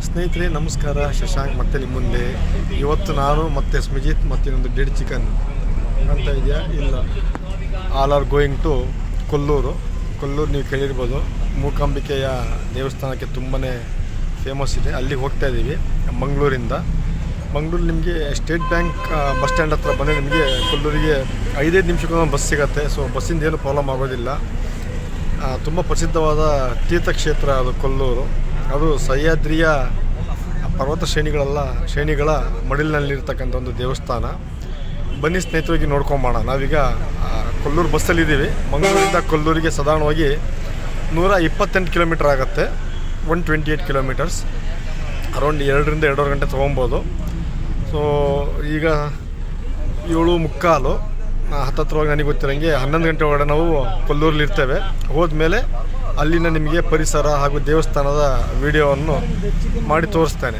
ಸ್ನೇಹಿತರೆ ನಮಸ್ಕಾರ ಶಶಾಂಕ್ ಮತ್ತೆ ನಿಮ್ಮ ಮುಂದೆ ಇವತ್ತು ನಾನು ಮತ್ತೆ ಸ್ಮಿಜಿತ್ ಮತ್ತು ಇನ್ನೊಂದು ಡೆಡ್ ಚಿಕನ್ ಅಂತ ಇದೆಯಾ ಇಲ್ಲ all are going to Kollur Kollur ನೀವು ಕೇಳಿರ್ಬೋದು ಮೂಕಾಂಬಿಕೆಯ ದೇವಸ್ಥಾನಕ್ಕೆ ತುಂಬಾ ಫೇಮಸ್ ಇದೆ ಅಲ್ಲಿಗೆ ಹೋಗ್ತಾ ಇದ್ದೀವಿ ಮಂಗಳೂರಿಂದ ಮಂಗಳೂರು ನಿಮಗೆ ಸ್ಟೇಟ್ ಬ್ಯಾಂಕ್ ಬಸ್ ಸ್ಟ್ಯಾಂಡ್ ಹತ್ರ ಬಂದರೆ ನಿಮಗೆ ಕೊಲ್ಲೂರಿಗೆ ಐದೈದು ನಿಮಿಷಕ್ಕೊಂದು ಬಸ್ ಸಿಗುತ್ತೆ ಸೊ ಬಸ್ಸಿಂದ ಏನು ಪ್ರಾಬ್ಲಮ್ ಆಗೋದಿಲ್ಲ ತುಂಬ ಪ್ರಸಿದ್ಧವಾದ ತೀರ್ಥಕ್ಷೇತ್ರ ಅದು ಕೊಲ್ಲೂರು ಅದು ಸಹ್ಯಾದ್ರಿಯ ಪರ್ವತ ಶ್ರೇಣಿಗಳೆಲ್ಲ ಶ್ರೇಣಿಗಳ ಮಡಿಲಿನಲ್ಲಿರ್ತಕ್ಕಂಥ ಒಂದು ದೇವಸ್ಥಾನ ಬನ್ನಿ ಸ್ನೇಹಿತರಿಗೆ ನೋಡ್ಕೊಂಬೋಣ ನಾವೀಗ ಆ, ಕೊಲ್ಲೂರು ಬಸ್ಸಲ್ಲಿದ್ದೀವಿ ಮಂಗಳೂರಿಂದ ಕೊಲ್ಲೂರಿಗೆ ಸಾಧಾರಣವಾಗಿ ನೂರ ಇಪ್ಪತ್ತೆಂಟು ಕಿಲೋಮೀಟರ್ ಆಗುತ್ತೆ one twenty eight kilometres around ಎರಡರಿಂದ ಎರಡೂವರೆ ಗಂಟೆ ತೊಗೊಬೋದು ಸೊ ಈಗ ಏಳು ಮುಕ್ಕಾಲು ಆ, ಹತ್ತತ್ರವಾಗಿ ನನಗೆ ಗೊತ್ತಿರೋಂಗೆ ಹನ್ನೊಂದು ಗಂಟೆ ಒಳಗಡೆ ನಾವು ಕೊಲ್ಲೂರಲ್ಲಿ ಇರ್ತೇವೆ ಹೋದ್ಮೇಲೆ ಅಲ್ಲಿನ ನಿಮಗೆ ಪರಿಸರ ಹಾಗೂ ದೇವಸ್ಥಾನದ ವಿಡಿಯೋವನ್ನು ಮಾಡಿ ತೋರಿಸ್ತೇನೆ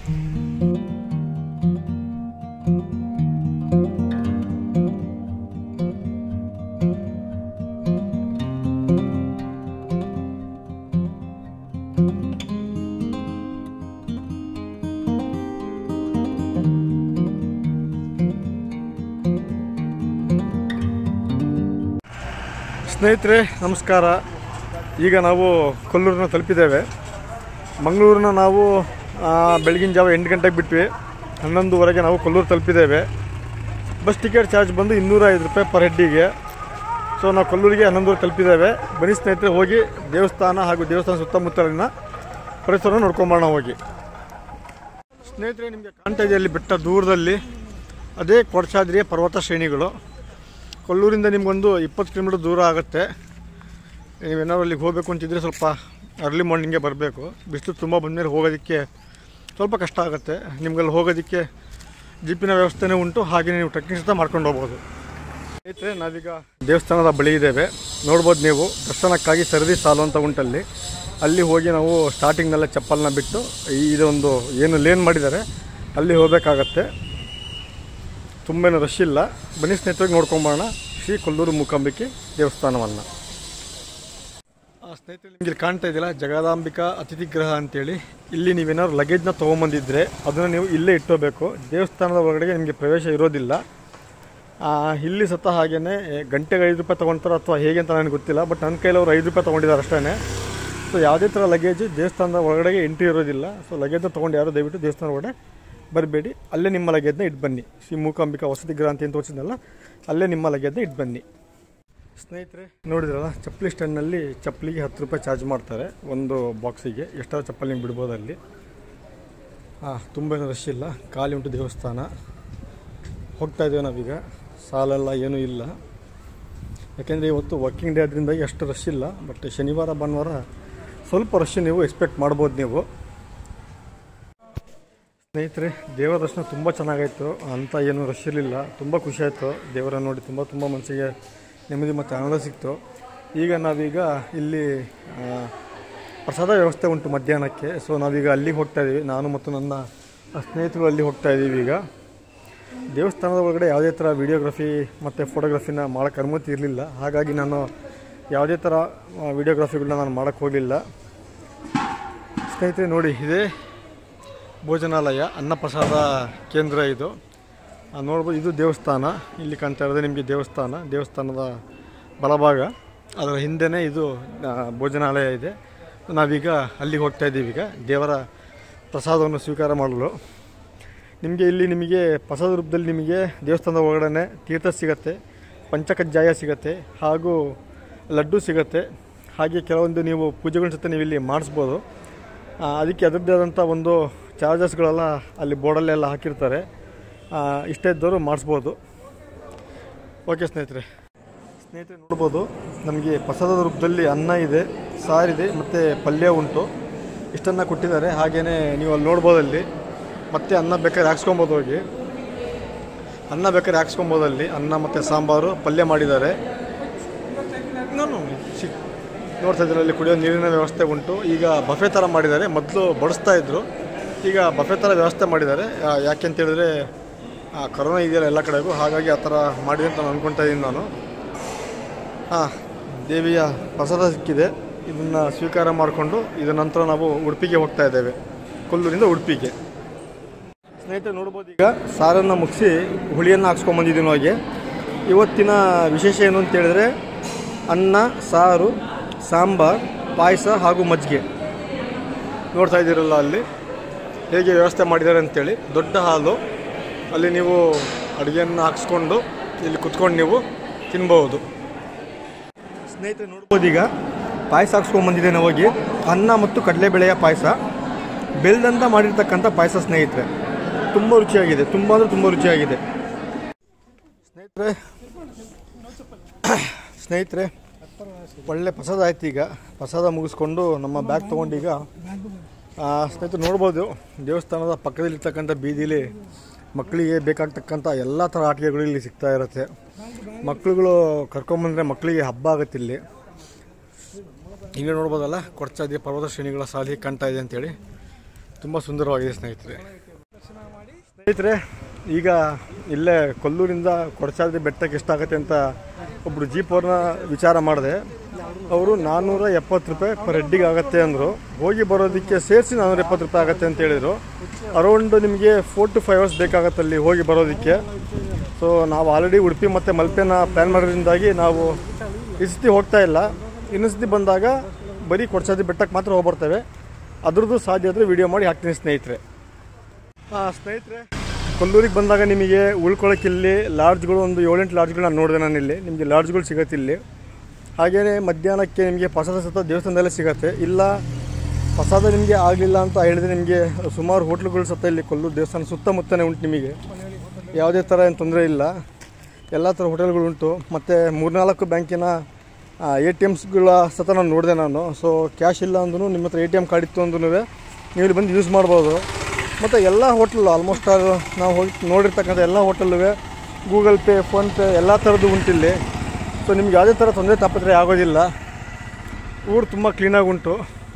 ಸ್ನೇಹಿತರೆ ನಮಸ್ಕಾರ ಈಗ ನಾವು ಕೊಲ್ಲೂರನ್ನ ತಲುಪಿದ್ದೇವೆ ಮಂಗಳೂರನ್ನ ನಾವು ಆ, ಬೆಳಗಿನ ಜಾವ ಎಂಟು ಗಂಟೆಗೆ ಬಿಟ್ವಿ ಹನ್ನೊಂದುವರೆಗೆ ನಾವು ಕೊಲ್ಲೂರು ತಲುಪಿದ್ದೇವೆ ಬಸ್ ಟಿಕೆಟ್ ಚಾರ್ಜ್ ಬಂದು ಇನ್ನೂರ ಐದು ರೂಪಾಯಿ ಪರ್ ಹೆಡ್ಡಿಗೆ ಸೊ ನಾವು ಕೊಲ್ಲೂರಿಗೆ ಹನ್ನೊಂದುವರೆ ತಲುಪಿದ್ದೇವೆ ಬನ್ನಿ ಸ್ನೇಹಿತರೆ ಹೋಗಿ ದೇವಸ್ಥಾನ ಹಾಗೂ ದೇವಸ್ಥಾನ ಸುತ್ತಮುತ್ತಲಿನ ಪರಿಸರ ನೋಡ್ಕೊಂಬರೋಣ ಹೋಗಿ ಸ್ನೇಹಿತರೆ ನಿಮಗೆ ಕಾಣ್ತಾ ಇದೆ ಅಲ್ಲಿ ಬೆಟ್ಟ ದೂರದಲ್ಲಿ ಅದೇ ಕೊಡಚಾದ್ರಿಯ ಪರ್ವತ ಶ್ರೇಣಿಗಳು ಕೊಲ್ಲೂರಿಂದ ನಿಮಗೊಂದು ಇಪ್ಪತ್ತು ಕಿಲೋಮೀಟರ್ ದೂರ ಆಗುತ್ತೆ ನೀವೇನಾದ್ರು ಅಲ್ಲಿಗೆ ಹೋಗಬೇಕು ಅಂತಿದ್ರೆ ಸ್ವಲ್ಪ ಅರ್ಲಿ ಮಾರ್ನಿಂಗೇ ಬರಬೇಕು ಬಿಸಿಲು ತುಂಬ ಬಂದಮೇಲೆ ಹೋಗೋದಕ್ಕೆ ಸ್ವಲ್ಪ ಕಷ್ಟ ಆಗುತ್ತೆ ನಿಮ್ಗಲ್ಲಿ ಹೋಗೋದಕ್ಕೆ ಜೀಪಿನ ವ್ಯವಸ್ಥೆನೇ ಉಂಟು ಹಾಗೆ ನೀವು ಟ್ರೆಕ್ಕಿಂಗ್ ಸಹ ಮಾಡ್ಕೊಂಡು ಹೋಗ್ಬೋದು ಸ್ನೇಹಿತರೆ ನಾವೀಗ ದೇವಸ್ಥಾನದ ಬಳಿ ಇದ್ದೇವೆ ನೋಡ್ಬೋದು ನೀವು ದರ್ಶನಕ್ಕಾಗಿ ಸರದಿ ಸಾಲು ಅಂತ ಉಂಟಲ್ಲಿ ಅಲ್ಲಿ ಹೋಗಿ ನಾವು ಸ್ಟಾರ್ಟಿಂಗ್ನಲ್ಲೇ ಚಪ್ಪಲ್ನ ಬಿಟ್ಟು ಈ ಇದೊಂದು ಏನು ಲೇನ್ ಮಾಡಿದ್ದಾರೆ ಅಲ್ಲಿ ಹೋಗಬೇಕಾಗತ್ತೆ ತುಂಬ ರಶ್ ಇಲ್ಲ ಬನ್ನಿ ಸ್ನೇಹಿತರಿಗೆ ನೋಡ್ಕೊಂಬೋಣ ಶ್ರೀ ಕೊಲ್ಲೂರು ಮೂಕಾಂಬಿಕೆ ದೇವಸ್ಥಾನವನ್ನು ಸ್ನೇಹಿತರೆ ನಿಮಗೆ ಇಲ್ಲಿ ಕಾಣ್ತಾ ಇದೆಯಲ್ಲ ಜಗದಾಂಬಿಕಾ ಅತಿಥಿ ಗೃಹ ಅಂತೇಳಿ ಇಲ್ಲಿ ನೀವೇನಾದ್ರು ಲಗೇಜ್ನ ತೊಗೊಂಬಂದಿದ್ರೆ ಅದನ್ನು ನೀವು ಇಲ್ಲೇ ಇಟ್ಟೋಬೇಕು ದೇವಸ್ಥಾನದ ಒಳಗಡೆ ನಿಮಗೆ ಪ್ರವೇಶ ಇರೋದಿಲ್ಲ ಆ, ಇಲ್ಲಿ ಸತ ಹಾಗೇನೆ ಗಂಟೆಗೆ ಐದು ರೂಪಾಯಿ ತೊಗೊಳ್ತಾರೋ ಅಥವಾ ಹೇಗೆ ಅಂತ ನನಗೆ ಗೊತ್ತಿಲ್ಲ ಬಟ್ ನನ್ನ ಕೈಲಿ ಅವರು ಐದು ರೂಪಾಯಿ ತೊಗೊಂಡಿದ್ದಾರೆ ಅಷ್ಟೇ ಸೊ ಯಾವುದೇ ಥರ ಲಗೇಜ್ ದೇವಸ್ಥಾನದ ಒಳಗಡೆಗೆ ಎಂಟ್ರಿ ಇರೋದಿಲ್ಲ ಸೊ ಲಗೇಜ್ನ ತೊಗೊಂಡು ಯಾರು ದಯವಿಟ್ಟು ದೇವಸ್ಥಾನದ ಒಳಗಡೆ ಬರಬೇಡಿ ಅಲ್ಲೇ ನಿಮ್ಮ ಲಗೇಜ್ನ ಇಟ್ಟು ಬನ್ನಿ ಶ್ರೀ ಮೂಕಾಂಬಿಕಾ ವಸತಿ ಗೃಹ ಅಂತ ಏನು ತೋರಿಸಿದ್ನಲ್ಲ ಅಲ್ಲೇ ನಿಮ್ಮ ಲಗೇಜ್ನ ಇಟ್ಟು ಬನ್ನಿ ಸ್ನೇಹಿತರೆ ನೋಡಿದ್ರಲ್ಲ ಚಪ್ಪಲಿ ಸ್ಟ್ಯಾಂಡ್ನಲ್ಲಿ ಚಪ್ಪಲಿಗೆ ಹತ್ತು ರೂಪಾಯಿ ಚಾರ್ಜ್ ಮಾಡ್ತಾರೆ ಒಂದು ಬಾಕ್ಸಿಗೆ ಎಷ್ಟಾದ್ರು ಚಪ್ಪಲಿ ನೀವು ಬಿಡ್ಬೋದು ಅಲ್ಲಿ ಹಾಂ ತುಂಬ ರಶ್ ಇಲ್ಲ ಖಾಲಿ ಉಂಟು ದೇವಸ್ಥಾನ ಹೋಗ್ತಾ ಇದ್ದೇವೆ ನಾವೀಗ ಸಾಲೆಲ್ಲ ಏನೂ ಇಲ್ಲ ಯಾಕೆಂದರೆ ಇವತ್ತು ವರ್ಕಿಂಗ್ ಡೇ ಅದರಿಂದಾಗಿ ಅಷ್ಟು ರಶ್ ಇಲ್ಲ ಬಟ್ ಶನಿವಾರ ಭಾನುವಾರ ಸ್ವಲ್ಪ ರಶ್ ನೀವು ಎಕ್ಸ್ಪೆಕ್ಟ್ ಮಾಡ್ಬೋದು ನೀವು ಸ್ನೇಹಿತರೆ ದೇವರ ದರ್ಶನ ತುಂಬ ಚೆನ್ನಾಗಾಯಿತು ಅಂತ ಏನು ರಶ್ ಇರಲಿಲ್ಲ ತುಂಬ ಖುಷಿ ಆಯಿತು ದೇವರನ್ನು ನೋಡಿ ತುಂಬ ತುಂಬ ಮನಸ್ಸಿಗೆ ನೆಮ್ಮದಿ ಮತ್ತು ಆನಂದ ಸಿಕ್ತು ಈಗ ನಾವೀಗ ಇಲ್ಲಿ ಆ, ಪ್ರಸಾದ ವ್ಯವಸ್ಥೆ ಉಂಟು ಮಧ್ಯಾಹ್ನಕ್ಕೆ ಸೊ ನಾವೀಗ ಅಲ್ಲಿಗೆ ಹೋಗ್ತಾ ಇದ್ದೀವಿ ನಾನು ಮತ್ತು ನನ್ನ ಸ್ನೇಹಿತರು ಅಲ್ಲಿ ಹೋಗ್ತಾ ಇದ್ದೀವಿ ಈಗ ದೇವಸ್ಥಾನದ ಒಳಗಡೆ ಯಾವುದೇ ಥರ ವಿಡಿಯೋಗ್ರಫಿ ಮತ್ತು ಫೋಟೋಗ್ರಫಿನ ಮಾಡೋಕ್ಕೆ ಅನುಮತಿ ಇರಲಿಲ್ಲ ಹಾಗಾಗಿ ನಾನು ಯಾವುದೇ ಥರ ವಿಡಿಯೋಗ್ರಫಿಗಳನ್ನ ನಾನು ಮಾಡೋಕ್ಕೆ ಹೋಗಲಿಲ್ಲ ಸ್ನೇಹಿತರೆ ನೋಡಿ ಇದೇ ಭೋಜನಾಲಯ ಅನ್ನಪ್ರಸಾದ ಕೇಂದ್ರ ಇದು ಆ, ನೋಡ್ಬೋದು ಇದು ದೇವಸ್ಥಾನ ಇಲ್ಲಿ ಕಾಣ್ತಾ ಇರೋದು ನಿಮಗೆ ದೇವಸ್ಥಾನ ದೇವಸ್ಥಾನದ ಬಲಭಾಗ ಅದರ ಹಿಂದೆನೇ ಇದು ಆ, ಭೋಜನಾಲಯ ಇದೆ ನಾವೀಗ ಅಲ್ಲಿಗೆ ಹೋಗ್ತಾ ಇದ್ದೀವಿ ಈಗ ದೇವರ ಪ್ರಸಾದವನ್ನು ಸ್ವೀಕಾರ ಮಾಡಲು ನಿಮಗೆ ಇಲ್ಲಿ ನಿಮಗೆ ಪ್ರಸಾದ ರೂಪದಲ್ಲಿ ನಿಮಗೆ ದೇವಸ್ಥಾನದ ಒಳಗಡೆ ತೀರ್ಥ ಸಿಗತ್ತೆ ಪಂಚಕಜ್ಜಾಯ ಸಿಗತ್ತೆ ಹಾಗೂ ಲಡ್ಡು ಸಿಗತ್ತೆ ಹಾಗೆ ಕೆಲವೊಂದು ನೀವು ಪೂಜೆಗಳ ಜೊತೆ ನೀವು ಇಲ್ಲಿ ಮಾಡಿಸ್ಬೋದು ಆ, ಅದಕ್ಕೆ ಅದರದ್ದೇ ಆದಂಥ ಒಂದು ಚಾರ್ಜಸ್ಗಳೆಲ್ಲ ಅಲ್ಲಿ ಬೋರ್ಡಲ್ಲೆಲ್ಲ ಹಾಕಿರ್ತಾರೆ ಆ, ಇಷ್ಟೇ ಇದ್ದವರು ಮಾಡಿಸ್ಬೋದು ಓಕೆ ಸ್ನೇಹಿತರೆ ಸ್ನೇಹಿತರೆ ನೋಡ್ಬೋದು ನಮಗೆ ಪ್ರಸಾದದ ರೂಪದಲ್ಲಿ ಅನ್ನ ಇದೆ ಸಾರಿದೆ ಮತ್ತು ಪಲ್ಯ ಉಂಟು ಇಷ್ಟನ್ನು ಕೊಟ್ಟಿದ್ದಾರೆ ಹಾಗೆಯೇ ನೀವು ಅಲ್ಲಿ ನೋಡ್ಬೋದು ಅಲ್ಲಿ ಮತ್ತೆ ಅನ್ನ ಬೇಕಾದ್ರೆ ಹಾಕ್ಸ್ಕೊಬೋದು ಹೋಗಿ ಅನ್ನ ಬೇಕಾದ್ರೆ ಹಾಕ್ಸ್ಕೊಬೋದು ಅಲ್ಲಿ ಅನ್ನ ಮತ್ತು ಸಾಂಬಾರು ಪಲ್ಯ ಮಾಡಿದ್ದಾರೆ ನಾನು ಸಿ ನೋಡ್ತಾ ಇದ್ದಾರೆ ಅಲ್ಲಿ ಕುಡಿಯೋ ನೀರಿನ ವ್ಯವಸ್ಥೆ ಉಂಟು ಈಗ ಬಫೆ ಥರ ಮಾಡಿದ್ದಾರೆ ಮೊದಲು ಬಡಿಸ್ತಾ ಇದ್ದರು ಈಗ ಬಫೆ ಥರ ವ್ಯವಸ್ಥೆ ಮಾಡಿದ್ದಾರೆ ಆ, ಯಾಕೆ ಅಂತ ಹೇಳಿದ್ರೆ ಆ, ಕೊರೋನಾ ಇದೆಯಲ್ಲ ಎಲ್ಲ ಕಡೆಗೂ ಹಾಗಾಗಿ ಆ ಥರ ಮಾಡಿದೆ ಅಂತ ನಾನು ಅಂದ್ಕೊಳ್ತಾ ಇದ್ದೀನಿ ನಾನು ಹಾಂ ದೇವಿಯ ಪ್ರಸಾದ ಸಿಕ್ಕಿದೆ ಇದನ್ನು ಸ್ವೀಕಾರ ಮಾಡಿಕೊಂಡು ಇದರ ನಂತರ ನಾವು ಉಡುಪಿಗೆ ಹೋಗ್ತಾ ಇದ್ದೇವೆ ಕೊಲ್ಲೂರಿಂದ ಉಡುಪಿಗೆ ಸ್ನೇಹಿತರೆ ನೋಡ್ಬೋದು ಈಗ ಸಾರನ್ನು ಮುಗಿಸಿ ಹುಳಿಯನ್ನು ಹಾಕ್ಸ್ಕೊಂಬಂದಿದ್ದೀನಿ ಹೋಗಿ ಇವತ್ತಿನ ವಿಶೇಷ ಏನು ಅಂತ ಹೇಳಿದ್ರೆ ಅನ್ನ ಸಾರು ಸಾಂಬಾರ್ ಪಾಯಸ ಹಾಗೂ ಮಜ್ಜಿಗೆ ನೋಡ್ತಾ ಇದ್ದೀರಲ್ಲ ಅಲ್ಲಿ ಹೇಗೆ ವ್ಯವಸ್ಥೆ ಮಾಡಿದ್ದಾರೆ ಅಂತೇಳಿ ದೊಡ್ಡ ಹಾಲು ಅಲ್ಲಿ ನೀವು ಅಡುಗೆಯನ್ನು ಹಾಕ್ಸ್ಕೊಂಡು ಇಲ್ಲಿ ಕುತ್ಕೊಂಡು ನೀವು ತಿನ್ಬೋದು ಸ್ನೇಹಿತರೆ ನೋಡ್ಬೋದು ಈಗ ಪಾಯಸ ಹಾಕ್ಸ್ಕೊಂಬಂದಿದ್ದೇನೆ ಹೋಗಿ ಅನ್ನ ಮತ್ತು ಕಡಲೆಬೇಳೆಯ ಪಾಯಸ ಬೆಲ್ದಂತ ಮಾಡಿರ್ತಕ್ಕಂಥ ಪಾಯಸ ಸ್ನೇಹಿತರೆ ತುಂಬ ರುಚಿಯಾಗಿದೆ ತುಂಬ ಅಂದರೆ ತುಂಬ ರುಚಿಯಾಗಿದೆ ಸ್ನೇಹಿತರೆ ಸ್ನೇಹಿತರೆ ಒಳ್ಳೆ ಪ್ರಸಾದ ಆಯ್ತು ಈಗ ಪ್ರಸಾದ ಮುಗಿಸ್ಕೊಂಡು ನಮ್ಮ ಬ್ಯಾಗ್ ತೊಗೊಂಡೀಗ ಆ, ಸ್ನೇಹಿತರೆ ನೋಡ್ಬೋದು ದೇವಸ್ಥಾನದ ಪಕ್ಕದಲ್ಲಿರ್ತಕ್ಕಂಥ ಬೀದಿಲಿ ಮಕ್ಕಳಿಗೆ ಬೇಕಾಗ್ತಕ್ಕಂಥ ಎಲ್ಲ ಥರ ಆಟಿಕೆಗಳು ಇಲ್ಲಿ ಸಿಗ್ತಾ ಇರುತ್ತೆ ಮಕ್ಕಳುಗಳು ಕರ್ಕೊಂಬಂದರೆ ಮಕ್ಕಳಿಗೆ ಹಬ್ಬ ಆಗುತ್ತೆ ಇಲ್ಲಿ ಈಗ ನೋಡ್ಬೋದಲ್ಲ ಕೊಡ್ಚಾದಿ ಪರ್ವತ ಶ್ರೇಣಿಗಳ ಸಾಲಿ ಕಾಣ್ತಾ ಇದೆ ಅಂತೇಳಿ ತುಂಬ ಸುಂದರವಾಗಿದೆ ಸ್ನೇಹಿತರೆ ಸ್ನೇಹಿತರೆ ಈಗ ಇಲ್ಲೇ ಕೊಲ್ಲೂರಿಂದ ಕೊಡಚಾದ್ರಿ ಬೆಟ್ಟಕ್ಕೆ ಎಷ್ಟಾಗುತ್ತೆ ಅಂತ ಒಬ್ಬರು ಜೀಪ್ ಅವ್ರನ್ನ ವಿಚಾರ ಮಾಡಿದೆ ಅವರು ನಾನ್ನೂರ ಎಪ್ಪತ್ತು ರೂಪಾಯಿ ಪರ್ ಹೆಡ್ಡಿಗೆ ಆಗುತ್ತೆ ಅಂದರು ಹೋಗಿ ಬರೋದಕ್ಕೆ ಸೇರಿಸಿ ನಾನ್ನೂರ ಎಪ್ಪತ್ತು ರೂಪಾಯಿ ಆಗುತ್ತೆ ಅಂತ ಹೇಳಿದರು ಅರೌಂಡ್ ನಿಮಗೆ ಫೋರ್ ಟು ಫೈವ್ ಅವರ್ಸ್ ಬೇಕಾಗತ್ತೆ ಅಲ್ಲಿ ಹೋಗಿ ಬರೋದಕ್ಕೆ ಸೊ ನಾವು ಆಲ್ರೆಡಿ ಉಡುಪಿ ಮತ್ತು ಮಲ್ಪೆನ ಪ್ಲ್ಯಾನ್ ಮಾಡೋದ್ರಿಂದಾಗಿ ನಾವು ಈ ಸತಿ ಹೋಗ್ತಾ ಇಲ್ಲ ಇನ್ನೊಂದು ಸತಿ ಬಂದಾಗ ಬರೀ ಕೊಡ್ಚಾದ್ರಿ ಬೆಟ್ಟಕ್ಕೆ ಮಾತ್ರ ಹೋಗ್ಬರ್ತೇವೆ ಅದ್ರದ್ದು ಸಾಧ್ಯ ಆದರೆ ವಿಡಿಯೋ ಮಾಡಿ ಹಾಕ್ತೀನಿ ಸ್ನೇಹಿತರೆ ಹಾಂ ಸ್ನೇಹಿತರೆ ಕೊಲ್ಲೂರಿಗೆ ಬಂದಾಗ ನಿಮಗೆ ಉಳ್ಕೊಳ್ಳೋಕೆ ಇಲ್ಲಿ ಲಾಡ್ಜ್ಗಳು ಒಂದು ಏಳೆಂಟು ಲಾಡ್ಜ್ಗಳು ನಾನು ನೋಡಿದೆ ನಾನು ಇಲ್ಲಿ ನಿಮಗೆ ಲಾಡ್ಜ್ಗಳು ಸಿಗತ್ತೆ ಇಲ್ಲಿ ಹಾಗೆಯೇ ಮಧ್ಯಾಹ್ನಕ್ಕೆ ನಿಮಗೆ ಪ್ರಸಾದ ಸತ ದೇವಸ್ಥಾನದಲ್ಲೇ ಸಿಗತ್ತೆ ಇಲ್ಲ ಪ್ರಸಾದ ನಿಮಗೆ ಆಗಲಿಲ್ಲ ಅಂತ ಹೇಳಿದ್ರೆ ನಿಮಗೆ ಸುಮಾರು ಹೋಟ್ಲುಗಳು ಸತ ಇಲ್ಲಿ ಕೊಲ್ಲೂರು ದೇವಸ್ಥಾನ ಸುತ್ತಮುತ್ತನೇ ಉಂಟು ನಿಮಗೆ ಯಾವುದೇ ಥರ ಏನು ತೊಂದರೆ ಇಲ್ಲ ಎಲ್ಲ ಥರ ಹೋಟೆಲ್ಗಳು ಉಂಟು ಮತ್ತು ಮೂರ್ನಾಲ್ಕು ಬ್ಯಾಂಕಿನ ಎ ಟಿ ಎಮ್ಸ್ಗಳ ಸತ ನಾನು ನೋಡಿದೆ ನಾನು ಸೊ ಕ್ಯಾಶ್ ಇಲ್ಲ ಅಂದ್ರೂ ನಿಮ್ಮ ಹತ್ರ ಎ ಟಿ ಎಮ್ ಕಾರ್ಡ್ ಇತ್ತು ಅಂದ್ರೂ ನೀವು ಇಲ್ಲಿ ಬಂದು ಯೂಸ್ ಮಾಡ್ಬೋದು ಮತ್ತು ಎಲ್ಲ ಹೋಟ್ಲು ಆಲ್ಮೋಸ್ಟ್ ಆಲ್ ನಾವು ಹೋಗಿ ನೋಡಿರ್ತಕ್ಕಂಥ ಎಲ್ಲ ಹೋಟೆಲ್luವೆ ಗೂಗಲ್ ಪೇ ಫೋನ್ಪೇ ಎಲ್ಲ ಥರದ್ದು ಉಂಟಿಲ್ಲಿ ಸೊ ನಿಮ್ಗೆ ಯಾವುದೇ ಥರ ತೊಂದರೆ ತಾಪತ್ರೆ ಆಗೋದಿಲ್ಲ ಊರು ತುಂಬ ಕ್ಲೀನಾಗಿ ಉಂಟು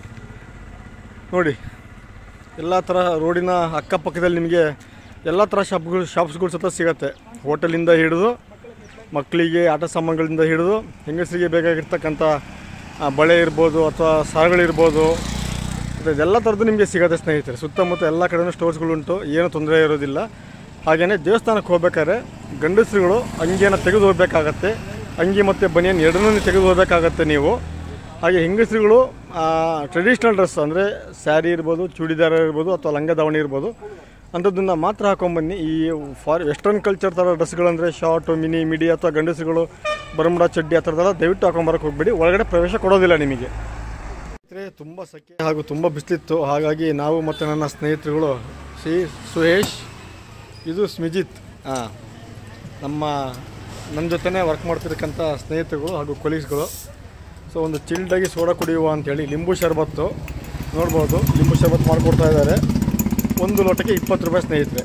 ನೋಡಿ ಎಲ್ಲ ಥರ ರೋಡಿನ ಅಕ್ಕಪಕ್ಕದಲ್ಲಿ ನಿಮಗೆ ಎಲ್ಲ ಥರ ಶಾಪ್ಗಳು ಶಾಪ್ಸ್ಗಳು ಸತ ಸಿಗತ್ತೆ ಹೋಟೆಲಿಂದ ಹಿಡಿದು ಮಕ್ಕಳಿಗೆ ಆಟ ಸಾಮಾನುಗಳಿಂದ ಹಿಡಿದು ಹೆಂಗಸರಿಗೆ ಬೇಕಾಗಿರ್ತಕ್ಕಂಥ ಆ, ಬಳೆ ಇರ್ಬೋದು ಅಥವಾ ಸಾರುಗಳಿರ್ಬೋದು ಮತ್ತು ಇದೆಲ್ಲ ಥರದ್ದು ನಿಮಗೆ ಸಿಗುತ್ತೆ ಸ್ನೇಹಿತರೆ ಸುತ್ತಮುತ್ತ ಎಲ್ಲ ಕಡೆನೂ ಸ್ಟೋರ್ಸ್ಗಳು ಉಂಟು ಏನು ತೊಂದರೆ ಇರೋದಿಲ್ಲ ಹಾಗೆಯೇ ದೇವಸ್ಥಾನಕ್ಕೆ ಹೋಗ್ಬೇಕಾದ್ರೆ ಗಂಡಸರುಗಳು ಅಂಗಿಯನ್ನು ತೆಗೆದು ಹೋಗಬೇಕಾಗತ್ತೆ ಅಂಗಿ ಮತ್ತು ಬನಿಯನ್ ಎರಡನ್ನೂ ತೆಗೆದು ಹೋಗಬೇಕಾಗತ್ತೆ ನೀವು ಹಾಗೆ ಹೆಂಗಸರುಗಳು ಟ್ರೆಡಿಷ್ನಲ್ ಡ್ರೆಸ್ ಅಂದರೆ ಸ್ಯಾರಿ ಇರ್ಬೋದು ಚೂಡಿದಾರ ಇರ್ಬೋದು ಅಥವಾ ಲಂಗ ದಾವಣಿ ಇರ್ಬೋದು ಅಂಥದ್ದನ್ನು ಮಾತ್ರ ಹಾಕೊಂಬನ್ನಿ ಈ ಫಾರ್ ವೆಸ್ಟರ್ನ್ ಕಲ್ಚರ್ ಥರ ಡ್ರೆಸ್ಗಳಂದರೆ ಶಾರ್ಟು ಮಿನಿ ಮಿಡಿ ಅಥವಾ ಗಂಡಸರುಗಳು ಬರಮುಡ ಚಡ್ಡಿ ಆ ಥರದ್ದೆಲ್ಲ ದಯವಿಟ್ಟು ಹಾಕೊಂಬರಕ್ಕೆ ಹೋಗ್ಬೇಡಿ ಒಳಗಡೆ ಪ್ರವೇಶ ಕೊಡೋದಿಲ್ಲ ನಿಮಗೆ ಸ್ನೇಹಿತರೆ ತುಂಬ ಸೆಕೆ ಹಾಗೂ ತುಂಬ ಬಿಸಿಲಿತ್ತು ಹಾಗಾಗಿ ನಾವು ಮತ್ತು ನನ್ನ ಸ್ನೇಹಿತರುಗಳು ಶ್ರೀ ಸುಹೇಶ್ ಇದು ಸ್ಮಿಜಿತ್ ಹಾಂ ನಮ್ಮ ನನ್ನ ಜೊತೆನೇ ವರ್ಕ್ ಮಾಡ್ತಿರ್ತಕ್ಕಂಥ ಸ್ನೇಹಿತರುಗಳು ಹಾಗೂ ಕೊಲೀಗ್ಸ್ಗಳು ಸೊ ಒಂದು ಚಿಲ್ಡಾಗಿ ಸೋಡಾ ಕುಡಿಯುವ ಅಂತೇಳಿ ಲಿಂಬು ಶರ್ಬತ್ತು ನೋಡ್ಬೋದು ಲಿಂಬು ಶರ್ಬತ್ತು ಮಾಡಿಕೊಡ್ತಾ ಇದ್ದಾರೆ ಒಂದು ಲೋಟಕ್ಕೆ ಇಪ್ಪತ್ತು ರೂಪಾಯಿ ಸ್ನೇಹಿತರೆ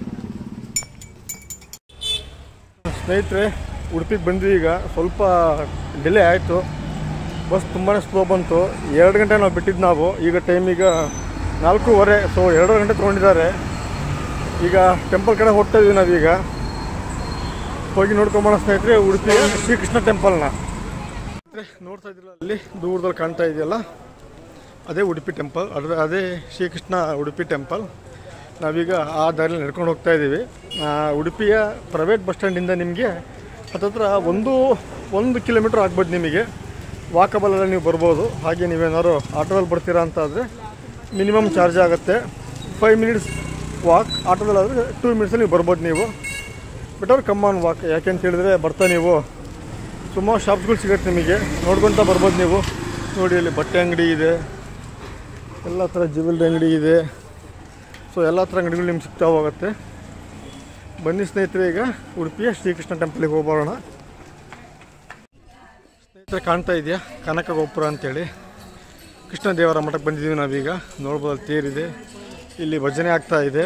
ಸ್ನೇಹಿತರೆ ಉಡುಪಿಗೆ ಬಂದ್ವಿ ಈಗ ಸ್ವಲ್ಪ ಡಿಲೇ ಆಯಿತು ಬಸ್ ತುಂಬಾ ಸ್ಲೋ ಬಂತು ಎರಡು ಗಂಟೆ ನಾವು ಬಿಟ್ಟಿದ್ದು ನಾವು ಈಗ ಟೈಮ್ ಈಗ ನಾಲ್ಕೂವರೆ ಸೊ ಎರಡು ಗಂಟೆ ತೊಗೊಂಡಿದ್ದಾರೆ ಈಗ ಟೆಂಪಲ್ ಕಡೆ ಹೋಗ್ತಾ ಇದೀವಿ ನಾವೀಗ ಹೋಗಿ ನೋಡ್ಕೊಂಬೋಣ ಸ್ನೇಹಿತರೆ ಉಡುಪಿ ಶ್ರೀಕೃಷ್ಣ ಟೆಂಪಲ್ನ ನೋಡ್ತಾ ಇದ್ರಲ್ಲ ಅಲ್ಲಿ ದೂರದಲ್ಲಿ ಕಾಣ್ತಾ ಇದೆಯಲ್ಲ ಅದೇ ಉಡುಪಿ ಟೆಂಪಲ್ ಅದ್ರ ಅದೇ ಶ್ರೀಕೃಷ್ಣ ಉಡುಪಿ ಟೆಂಪಲ್ ನಾವೀಗ ಆ ದಾರಿಯಲ್ಲಿ ನಡ್ಕೊಂಡು ಹೋಗ್ತಾ ಇದ್ದೀವಿ ಆ, ಉಡುಪಿಯ ಪ್ರೈವೇಟ್ ಬಸ್ ಸ್ಟ್ಯಾಂಡಿಂದ ನಿಮಗೆ ಹತ್ತತ್ರ ಒಂದು ಒಂದು ಕಿಲೋಮೀಟ್ರ್ ಆಗ್ಬೋದು ನಿಮಗೆ ವಾಕಬಲಲ್ಲಿ ನೀವು ಬರ್ಬೋದು ಹಾಗೆ ನೀವೇನಾದ್ರು ಆಟೋದಲ್ಲಿ ಬರ್ತೀರಾ ಅಂತ ಆದರೆ ಮಿನಿಮಮ್ ಚಾರ್ಜ್ ಆಗುತ್ತೆ ಫೈವ್ ಮಿನಿಟ್ಸ್ ವಾಕ್ ಆಟೋದಲ್ಲಾದರೆ ಟೂ ಮಿನಿಟ್ಸಲ್ಲಿ ನೀವು ಬರ್ಬೋದು ನೀವು ಬೆಟರ್ ಕಮ್ ಆನ್ ವಾಕ್ ಯಾಕೆಂತ ಹೇಳಿದ್ರೆ ಬರ್ತಾ ನೀವು ಸುಮಾರು ಶಾಪ್ಸ್ಗಳು ಸಿಗುತ್ತೆ ನಿಮಗೆ ನೋಡ್ಕೊತ ಬರ್ಬೋದು ನೀವು ನೋಡಿ ಇಲ್ಲಿ ಬಟ್ಟೆ ಅಂಗಡಿ ಇದೆ ಎಲ್ಲ ಥರ ಜ್ಯುವೆಲ್ರಿ ಅಂಗಡಿ ಇದೆ ಸೊ ಎಲ್ಲ ಥರ ಅಂಗಡಿಗಳು ನಿಮ್ಗೆ ಸಿಗ್ತಾ ಹೋಗುತ್ತೆ ಬನ್ನಿ ಸ್ನೇಹಿತರೆ ಈಗ ಉಡುಪಿಯ ಶ್ರೀಕೃಷ್ಣ ಟೆಂಪಲಿಗೆ ಹೋಗ್ಬರೋಣ ಸ್ನೇಹಿತರೆ ಕಾಣ್ತಾ ಇದೆಯಾ ಕನಕ ಗೋಪುರ ಅಂತೇಳಿ ಕೃಷ್ಣ ದೇವರ ಮಠಕ್ಕೆ ಬಂದಿದ್ದೀವಿ ನಾವೀಗ ನೋಡ್ಬೋದು ಅಲ್ಲಿ ತೇರಿದೆ ಇಲ್ಲಿ ಭಜನೆ ಆಗ್ತಾ ಇದೆ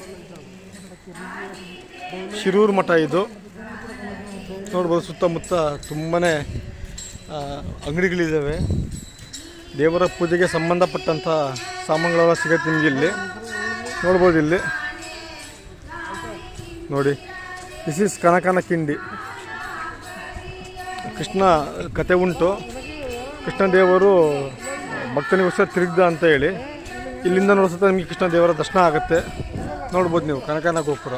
ಶಿರೂರು ಮಠ ಇದು ನೋಡ್ಬೋದು ಸುತ್ತಮುತ್ತ ತುಂಬಾ ಅಂಗಡಿಗಳಿದ್ದಾವೆ ದೇವರ ಪೂಜೆಗೆ ಸಂಬಂಧಪಟ್ಟಂಥ ಸಾಮಾನುಗಳೆಲ್ಲ ಸಿಗುತ್ತೆ ನಿಮಗೆ ಇಲ್ಲಿ ನೋಡ್ಬೋದು ಇಲ್ಲಿ ನೋಡಿ ದಿಸ್ ಇಸ್ ಕನಕನ ಕಿಂಡಿ ಕೃಷ್ಣ ಕತೆ ಉಂಟು ಕೃಷ್ಣ ದೇವರು ಭಕ್ತನಿಗೋಸ್ಕರ ತಿರುಗ್ದ ಅಂತ ಹೇಳಿ ಇಲ್ಲಿಂದ ನೋಡ್ಸುತ್ತೆ ನಿಮಗೆ ಕೃಷ್ಣ ದೇವರ ದರ್ಶನ ಆಗುತ್ತೆ ನೋಡ್ಬೋದು ನೀವು ಕನಕನ ಗೋಪುರ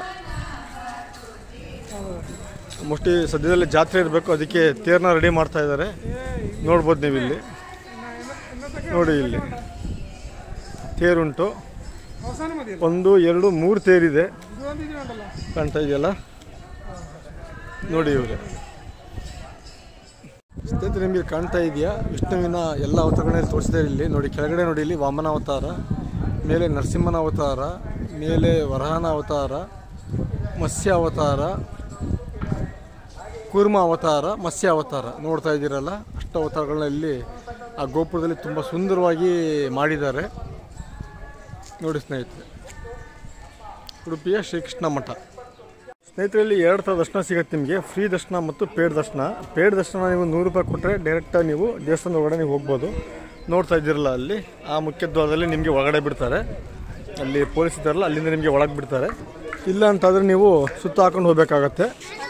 ಮೋಸ್ಟ್ಲಿ ಸದ್ಯದಲ್ಲೇ ಜಾತ್ರೆ ಇರಬೇಕು ಅದಕ್ಕೆ ತೇರನ್ನ ರೆಡಿ ಮಾಡ್ತಾ ಇದ್ದಾರೆ ನೋಡ್ಬೋದು ನೀವು ಇಲ್ಲಿ ನೋಡಿ ಇಲ್ಲಿ ತೇರುಂಟು അവസാനം മതിയല്ലോ ಒಂದು ಎರಡು ಮೂರು ತೇರಿದೆ ഇരുപതാം തീയതി വേണ്ടല്ലോ ಕಾಣ್ತಾ ಇದೆಯಲ್ಲ ನೋಡಿ ಇವ್ರೆ ಸ್ನೇಹಿತರೆ ನಿಮಗೆ ಕಾಣ್ತಾ ಇದೆಯಾ ವಿಷ್ಣುವಿನ ಎಲ್ಲ ಅವತಾರಗಳನ್ನ ತೋರಿಸಿದ್ದಾರೆ ಇಲ್ಲಿ ನೋಡಿ ಕೆಳಗಡೆ ನೋಡಿ ಇಲ್ಲಿ ವಾಮನ ಅವತಾರ ಮೇಲೆ ನರಸಿಂಹನ ಅವತಾರ ಮೇಲೆ ವರಹನ ಅವತಾರ ಮತ್ಸ್ಯ ಅವತಾರ ಕೂರ್ಮ ಅವತಾರ ಮತ್ಸ್ಯ ಅವತಾರ ನೋಡ್ತಾ ಇದ್ದೀರಲ್ಲ ಅಷ್ಟು ಅವತಾರಗಳನ್ನ ಇಲ್ಲಿ ಆ ಗೋಪುರದಲ್ಲಿ ತುಂಬ ಸುಂದರವಾಗಿ ಮಾಡಿದ್ದಾರೆ ನೋಡಿ ಸ್ನೇಹಿತರೆ ಉಡುಪಿಯ ಶ್ರೀಕೃಷ್ಣ ಮಠ ಸ್ನೇಹಿತರಲ್ಲಿ ಎರಡು ಥರ ದರ್ಶನ ಸಿಗುತ್ತೆ ನಿಮಗೆ ಫ್ರೀ ದರ್ಶನ ಮತ್ತು ಪೇಡ್ ದರ್ಶನ ಪೇಡ್ ದರ್ಶನ ನೀವು ನೂರು ರೂಪಾಯಿ ಕೊಟ್ಟರೆ ಡೈರೆಕ್ಟಾಗಿ ನೀವು ದೇವಸ್ಥಾನದ ಒಳಗಡೆ ನೀವು ಹೋಗ್ಬೋದು ನೋಡ್ತಾ ಇದ್ದೀರಲ್ಲ ಅಲ್ಲಿ ಆ ಮುಖ್ಯ ದ್ವಾರದಲ್ಲಿ ನಿಮಗೆ ಒಳಗಡೆ ಬಿಡ್ತಾರೆ ಅಲ್ಲಿ ಪೊಲೀಸ್ ಇದ್ದಾರಲ್ಲ ಅಲ್ಲಿಂದ ನಿಮಗೆ ಒಳಗೆ ಬಿಡ್ತಾರೆ ಇಲ್ಲ ಅಂತಾದರೆ ನೀವು ಸುತ್ತ ಹಾಕೊಂಡು ಹೋಗಬೇಕಾಗತ್ತೆ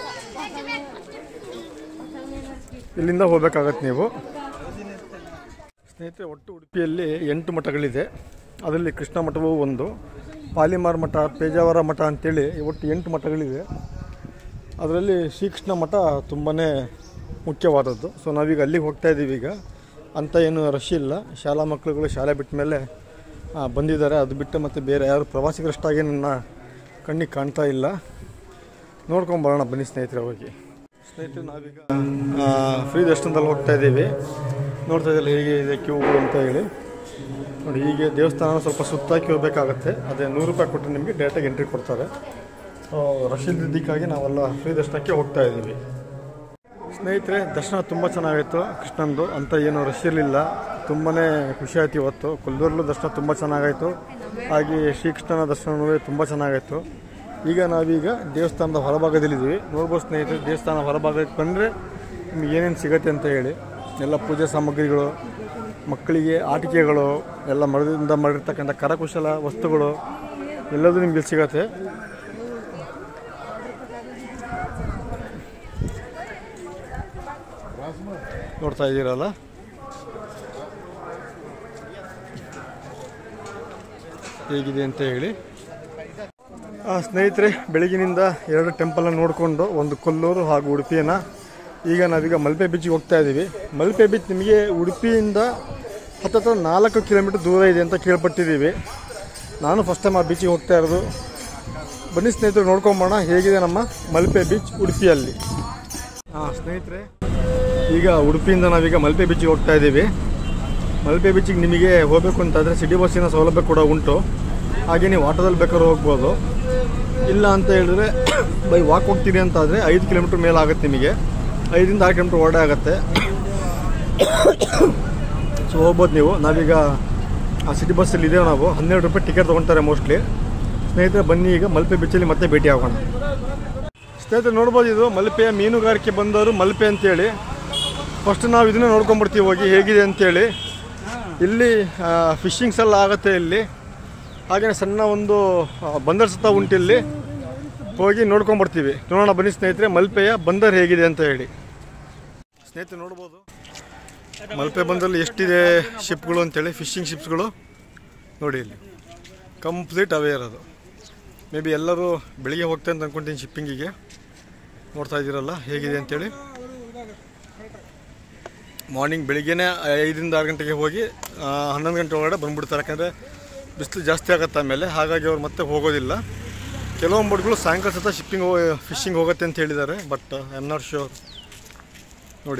ಇಲ್ಲಿಂದ ಹೋಗಬೇಕಾಗತ್ತೆ ನೀವು ಸ್ನೇಹಿತರೆ ಒಟ್ಟು ಉಡುಪಿಯಲ್ಲಿ ಎಂಟು ಮಠಗಳಿದೆ ಅದರಲ್ಲಿ ಕೃಷ್ಣ ಮಠವು ಒಂದು ಪಾಲಿಮಾರ್ ಮಠ ಪೇಜಾವರ ಮಠ ಅಂತೇಳಿ ಒಟ್ಟು ಎಂಟು ಮಠಗಳಿದೆ ಅದರಲ್ಲಿ ಶ್ರೀಕೃಷ್ಣ ಮಠ ತುಂಬಾ ಮುಖ್ಯವಾದದ್ದು ಸೊ ನಾವೀಗ ಅಲ್ಲಿಗೆ ಹೋಗ್ತಾ ಇದ್ದೀವಿ ಈಗ ಅಂತ ಏನು ರಶ್ ಇಲ್ಲ ಶಾಲಾ ಮಕ್ಕಳುಗಳು ಶಾಲೆ ಬಿಟ್ಟ ಮೇಲೆ ಆ, ಬಂದಿದ್ದಾರೆ ಅದು ಬಿಟ್ಟು ಮತ್ತು ಬೇರೆ ಯಾರು ಪ್ರವಾಸಿಗರಷ್ಟಾಗಿ ನನ್ನ ಕಣ್ಣಿಗೆ ಕಾಣ್ತಾ ಇಲ್ಲ ನೋಡ್ಕೊಂಬರೋಣ ಬನ್ನಿ ಸ್ನೇಹಿತರೆ ಹೋಗಿ ಸ್ನೇಹಿತರೆ ನಾವೀಗ ಫ್ರೀ ದರ್ಶನದಲ್ಲಿ ಹೋಗ್ತಾ ಇದ್ದೀವಿ ನೋಡ್ತಾ ಇದ್ದಲ್ಲಿ ಹೇಗೆ ಇದೆ ಕ್ಯೂಗಳು ಅಂತ ಹೇಳಿ ನೋಡಿ ಹೀಗೆ ದೇವಸ್ಥಾನ ಸ್ವಲ್ಪ ಸುತ್ತಾಕಿ ಹೋಗಬೇಕಾಗತ್ತೆ ಅದೇ ನೂರು ರೂಪಾಯಿ ಕೊಟ್ಟರೆ ನಿಮಗೆ ಡೈರೆಕ್ಟಾಗಿ ಎಂಟ್ರಿ ಕೊಡ್ತಾರೆ ಸೊ ರಶ್ ಇದ್ದಿದ್ದಕ್ಕಾಗಿ ನಾವೆಲ್ಲ ಫ್ರೀ ದರ್ಶನಕ್ಕೆ ಹೋಗ್ತಾ ಇದ್ದೀವಿ ಸ್ನೇಹಿತರೆ ದರ್ಶನ ತುಂಬ ಚೆನ್ನಾಗಿತ್ತು ಕೃಷ್ಣಂದು ಅಂತ ಏನು ರಶ್ ಇರಲಿಲ್ಲ ತುಂಬಾ ಖುಷಿ ಆಯ್ತು ಇವತ್ತು ಕೊಲ್ಲೂರಲ್ಲೂ ದರ್ಶನ ತುಂಬ ಚೆನ್ನಾಗಾಯಿತು ಹಾಗೆ ಶ್ರೀಕೃಷ್ಣನ ದರ್ಶನವೂ ತುಂಬ ಚೆನ್ನಾಗಾಯಿತು ಈಗ ನಾವೀಗ ದೇವಸ್ಥಾನದ ಹೊರಭಾಗದಲ್ಲಿದ್ದೀವಿ ನೋಡ್ಬೋದು ಸ್ನೇಹಿತರೆ ದೇವಸ್ಥಾನ ಹೊರಭಾಗಕ್ಕೆ ಬಂದರೆ ನಿಮ್ಗೆ ಏನೇನು ಸಿಗತ್ತೆ ಅಂತ ಹೇಳಿ ಎಲ್ಲ ಪೂಜೆ ಸಾಮಗ್ರಿಗಳು ಮಕ್ಕಳಿಗೆ ಆಟಿಕೆಗಳು ಎಲ್ಲ ಮರದಿಂದ ಮಾಡಿರ್ತಕ್ಕಂಥ ಕರಕುಶಲ ವಸ್ತುಗಳು ಎಲ್ಲದೂ ನಿಮ್ಗೆ ಇಲ್ಲಿ ಸಿಗತ್ತೆ ನೋಡ್ತಾ ಇದ್ದೀರಲ್ಲ ಹೇಗಿದೆ ಅಂತ ಹೇಳಿ ಆ, ಸ್ನೇಹಿತರೆ ಬೆಳಗಿನಿಂದ ಎರಡು ಟೆಂಪಲನ್ನು ನೋಡಿಕೊಂಡು ಒಂದು ಕೊಲ್ಲೂರು ಹಾಗೂ ಉಡುಪಿಯನ್ನ ಈಗ ನಾವೀಗ ಮಲ್ಪೆ ಬೀಚಿಗೆ ಹೋಗ್ತಾ ಇದ್ದೀವಿ ಮಲ್ಪೆ ಬೀಚ್ ನಿಮಗೆ ಉಡುಪಿಯಿಂದ ಹತ್ತತ್ರ ನಾಲ್ಕು ಕಿಲೋಮೀಟರ್ ದೂರ ಇದೆ ಅಂತ ಕೇಳ್ಪಟ್ಟಿದ್ದೀವಿ ನಾನು ಫಸ್ಟ್ ಟೈಮ್ ಆ ಬೀಚಿಗೆ ಹೋಗ್ತಾ ಇರೋದು ಬನ್ನಿ ಸ್ನೇಹಿತರು ನೋಡ್ಕೊಂಬೋಣ ಹೇಗಿದೆ ನಮ್ಮ ಮಲ್ಪೆ ಬೀಚ್ ಉಡುಪಿಯಲ್ಲಿ ಹಾಂ ಸ್ನೇಹಿತರೆ ಈಗ ಉಡುಪಿಯಿಂದ ನಾವೀಗ ಮಲ್ಪೆ ಬೀಚಿಗೆ ಹೋಗ್ತಾ ಇದ್ದೀವಿ ಮಲ್ಪೆ ಬೀಚಿಗೆ ನಿಮಗೆ ಹೋಗಬೇಕು ಅಂತಾದರೆ ಸಿಟಿ ಬಸ್ಸಿನ ಸೌಲಭ್ಯ ಕೂಡ ಉಂಟು ಹಾಗೆ ನೀವು ಆಟೋದಲ್ಲಿ ಬೇಕಾದ್ರೂ ಹೋಗ್ಬೋದು ಇಲ್ಲ ಅಂತ ಹೇಳಿದ್ರೆ ಬೈ ವಾಕ್ ಹೋಗ್ತೀರಿ ಅಂತಾದರೆ ಐದು ಕಿಲೋಮೀಟ್ರ್ ಮೇಲೆ ಆಗುತ್ತೆ ನಿಮಗೆ ಐದರಿಂದ ಆರು ಕಿಲೋಮೀಟ್ರ್ ಹೊರಡೆ ಆಗುತ್ತೆ ಸೊ ಹೋಗ್ಬೋದು ನೀವು ನಾವೀಗ ಆ ಸಿಟಿ ಬಸ್ಸಲ್ಲಿ ಇದ್ದೇವೆ ನಾವು ಹನ್ನೆರಡು ರೂಪಾಯಿ ಟಿಕೆಟ್ ತೊಗೊಳ್ತಾರೆ ಮೋಸ್ಟ್ಲಿ ಸ್ನೇಹಿತರೆ ಬನ್ನಿ ಈಗ ಮಲ್ಪೆ ಬೀಚಲ್ಲಿ ಮತ್ತೆ ಭೇಟಿ ಆಗೋಣ ಸ್ನೇಹಿತರೆ ನೋಡ್ಬೋದು ಇದು ಮಲ್ಪೆಯ ಮೀನುಗಾರಿಕೆ ಬಂದವರು ಮಲ್ಪೆ ಅಂತೇಳಿ ಫಸ್ಟ್ ನಾವು ಇದನ್ನೇ ನೋಡ್ಕೊಂಡ್ಬಿಡ್ತೀವಿ ಹೋಗಿ ಹೇಗಿದೆ ಅಂತೇಳಿ ಇಲ್ಲಿ ಫಿಶಿಂಗ್ಸ್ ಎಲ್ಲ ಆಗುತ್ತೆ ಇಲ್ಲಿ ಹಾಗೆಯೇ ಸಣ್ಣ ಒಂದು ಆ, ಬಂದರ್ ಸತ ಉಂಟು ಇಲ್ಲಿ ಹೋಗಿ ನೋಡ್ಕೊಂಡ್ಬರ್ತೀವಿ ನೋಡೋಣ ಬನ್ನಿ ಸ್ನೇಹಿತರೆ ಮಲ್ಪೆಯ ಬಂದರ್ ಹೇಗಿದೆ ಅಂತ ಹೇಳಿ ಸ್ನೇಹಿತರೆ ನೋಡ್ಬೋದು ಮಲ್ಪೆ ಬಂದಲ್ಲಿ ಎಷ್ಟಿದೆ ಶಿಪ್ಗಳು ಅಂತೇಳಿ ಫಿಶಿಂಗ್ ಶಿಪ್ಸ್ಗಳು ನೋಡಿ ಇಲ್ಲಿ ಕಂಪ್ಲೀಟ್ ಅವೇ ಇರೋದು ಮೇ ಬಿ ಎಲ್ಲರೂ ಬೆಳಿಗ್ಗೆ ಹೋಗ್ತಾರೆ ಅಂತ ಅಂದ್ಕೊಂತೀನಿ ಶಿಪ್ಪಿಂಗಿಗೆ ನೋಡ್ತಾ ಇದ್ದೀರಲ್ಲ ಹೇಗಿದೆ ಅಂತೇಳಿ ಮಾರ್ನಿಂಗ್ ಬೆಳಿಗ್ಗೆನೇ ಐದರಿಂದ ಆರು ಗಂಟೆಗೆ ಹೋಗಿ ಆ, ಹನ್ನೊಂದು ಗಂಟೆ ಒಳಗಡೆ ಬಂದ್ಬಿಡ್ತಾರೆ ಯಾಕಂದರೆ ಬಿಸಿಲು ಜಾಸ್ತಿ ಆಗುತ್ತೆ ಆಮೇಲೆ ಹಾಗಾಗಿ ಅವ್ರು ಮತ್ತೆ ಹೋಗೋದಿಲ್ಲ ಕೆಲವೊಂದು ಬೋಟ್ಗಳು ಸಾಯಂಕಾಲ ಸತ ಶಿಪ್ಪಿಂಗ್ ಫಿಶಿಂಗ್ ಹೋಗುತ್ತೆ ಅಂತ ಹೇಳಿದ್ದಾರೆ but I am not sure ನೋಡಿ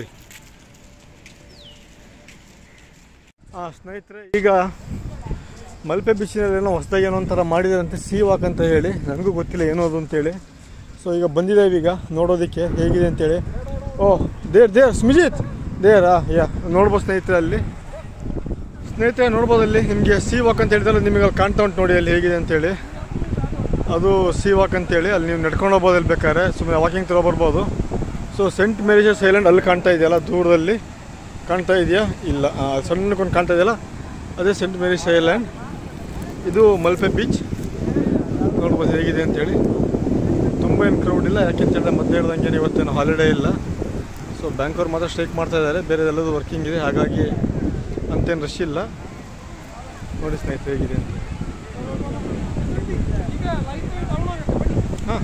ಹಾಂ ಸ್ನೇಹಿತರೆ ಈಗ ಮಲ್ಪೆ ಬೀಚಿನಲ್ಲಿ ಏನೋ ಹೊಸದಾಗಿ ಏನೋ ಒಂಥರ ಮಾಡಿದಾರಂತೆ ಸೀ ವಾಕ್ ಅಂತ ಹೇಳಿ ನನಗೂ ಗೊತ್ತಿಲ್ಲ ಏನೋ ಅದು ಅಂತೇಳಿ ಸೊ ಈಗ ಬಂದಿದ್ದೇವೆ ಈಗ ನೋಡೋದಕ್ಕೆ ಹೇಗಿದೆ ಅಂತೇಳಿ ಓಹ್ ದೇರ್ ದೇರ್ ಸ್ಮಿಜಿತ್ ದೇರಾ ಯಾ ನೋಡ್ಬೋದು ಸ್ನೇಹಿತರೆ ಅಲ್ಲಿ ಸ್ನೇಹಿತರೆ ನೋಡ್ಬೋದು ಅಲ್ಲಿ ನಿಮಗೆ ಸಿ ವಾಕ್ ಅಂತ ಹೇಳಿದ್ರೆ ನಿಮಗೆ ಅಲ್ಲಿ ಕಾಣ್ತಾ ಉಂಟು ನೋಡಿ ಅಲ್ಲಿ ಹೇಗಿದೆ ಅಂತೇಳಿ ಅದು ಸಿ ವಾಕ್ ಅಂತೇಳಿ ಅಲ್ಲಿ ನೀವು ನಡ್ಕೊಂಡು ಹೋಗ್ಬೋದು ಅಲ್ಲಿ ಬೇಕಾದ್ರೆ ಸುಮ್ಮನೆ ವಾಕಿಂಗ್ ತಗೋ ಬರ್ಬೋದು ಸೊ ಸೆಂಟ್ ಮೇರಿಜಸ್ ಐಲ್ಯಾಂಡ್ ಅಲ್ಲಿ ಕಾಣ್ತಾ ಇದೆಯಲ್ಲ ದೂರದಲ್ಲಿ ಕಾಣ್ತಾ ಇದೆಯಾ ಇಲ್ಲ ಆ, ಸಣ್ಣಕ್ಕೊಂದು ಕಾಣ್ತಾ ಇದೆಯಲ್ಲ ಅದೇ ಸೆಂಟ್ ಮೇರಿಸ್ ಐಲ್ಯಾಂಡ್ ಇದು ಮಲ್ಪೆ ಬೀಚ್ ನೋಡ್ಬೋದು ಹೇಗಿದೆ ಅಂತೇಳಿ ತುಂಬ ಏನು ಕ್ರೌಡ್ ಇಲ್ಲ ಯಾಕೆ ಅಂತ ಹೇಳಿದ್ರೆ ಮತ್ತೆ ಹೇಳ್ದಂಗೆ ಇವತ್ತೇನು ಹಾಲಿಡೇ ಇಲ್ಲ ಸೊ ಬ್ಯಾಂಕವ್ರು ಮಾತ್ರ ಸ್ಟ್ರೈಕ್ ಮಾಡ್ತಾ ಇದ್ದಾರೆ ಬೇರೆ ಎಲ್ಲದೂ ವರ್ಕಿಂಗ್ ಇದೆ ಹಾಗಾಗಿ ಅಂತೇನು ರಶ್ ಇಲ್ಲ ನೋಡಿ ಸ್ನೇಹಿತರೆ ಹೇಗಿದೆ ಅಂತ ಈಗ ಲೈಟ್ ಡೌನ್ ಆಗುತ್ತೆ ಬನ್ನಿ. ಹಾಂ